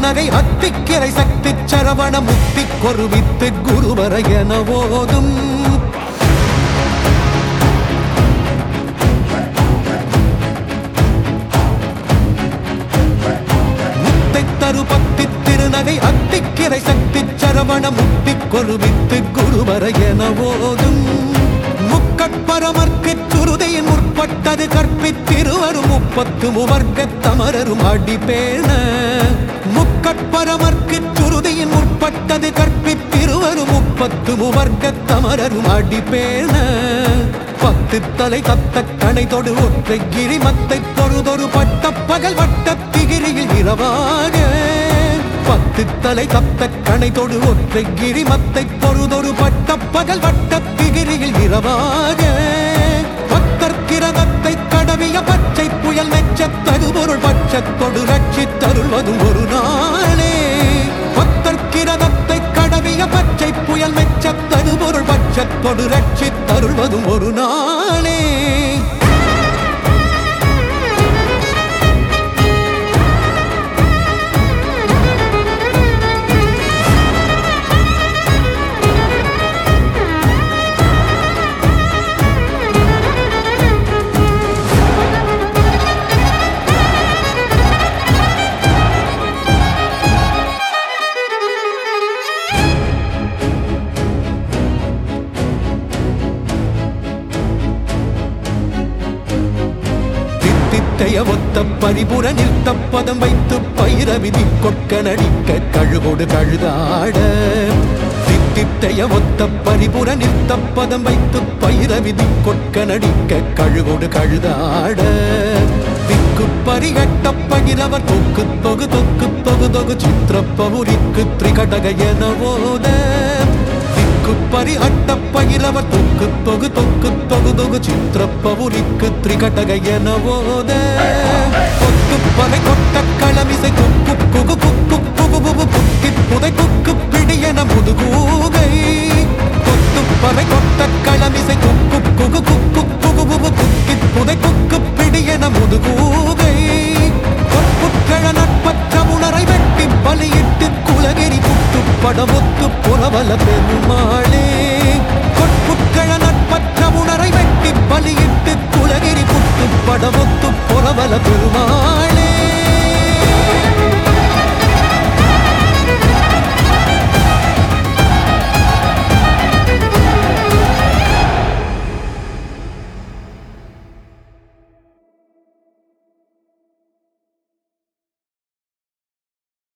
திருநகை அத்திக்கிரை சக்தி சரவண முக்தி கொருவித்து குருவர என ஓதும் முத்தை தருபத்தி திருநகை அத்திக்கிரை சக்தி சரவண முக்தி கொருவித்து குருவர என ஓதும் முக்கட்பரமர்க்கு சுருதையின் முற்பட்டது கற்பித்திருவரும் முப்பத்து முவர்க்க தமரரும் அடிபேண முக்கட்பரமர்க்கு சுருதையின் முற்பட்டது கற்பித்திருவரும் முப்பத்து முவர்க்க தமரரும் அடிபேண பத்து தலை தத்த கணை தொடு ஒற்றை கிரிமத்தை பொழுதொரு பட்ட பகல் வட்ட திகிரியில் இரவாக பத்து தலை தத்த கணை தொடு ஒற்றை கிரிமத்தை பொழுதொரு பட்ட பகல் வட்ட திகிரியில் இரவாக பத்தர் கிரகத்தை கடவிய பச்சை புயல் மெச்ச தருபொருள் பட்சத்தொடு ரட்சித்தருள்வதும் ஒரு நாளே பத்தர் கிரகத்தை கடவிய பச்சை புயல் மெச்ச தருபொருள் பட்சத்தொடு ரட்சித்தருள்வதும் ஒரு நாளே தித்தித்தைய ஒத்த பரிபுர நிறுத்த பதம் வைத்து பயிர விதி கொட்க நடிக்க கழுகோடு கழுதாட தித்தித்தைய ஒத்த பரிபுர நிறுத்த பதம் வைத்து பயிர விதி கொட்க நடிக்க கழுகோடு கழுதாட திக்கு பரிகட்ட பகிரவர் தொக்கு தொகு தொக்கு தொகு தொகு சித்திரப்பவுரிக்கு திரிகடக என ஓத திக்கு பரி அட்ட பயிரவர் தொக்கு தொகு தொக்கு தொகு தொகு சித்திரப்பவுரிக்கு திரிகடக என ஓத கொக்கு பலை கொட்ட களமிசை குக்கு குகு குக்கு குகு குகு குக்கி புதை குக்கு பிடி என முதுகூகை கொத்து பலை கொட்ட களமிசை குக்கு குகு குக்கு குகு குகு குக்கி புதை குக்கு பிடி என முதுகூகை பொற்புற்றழ நட்பற்ற உணரை வெட்டி பலியிட்டு குலகிரி புட்டு படமுத்து புறவல பெருமாள்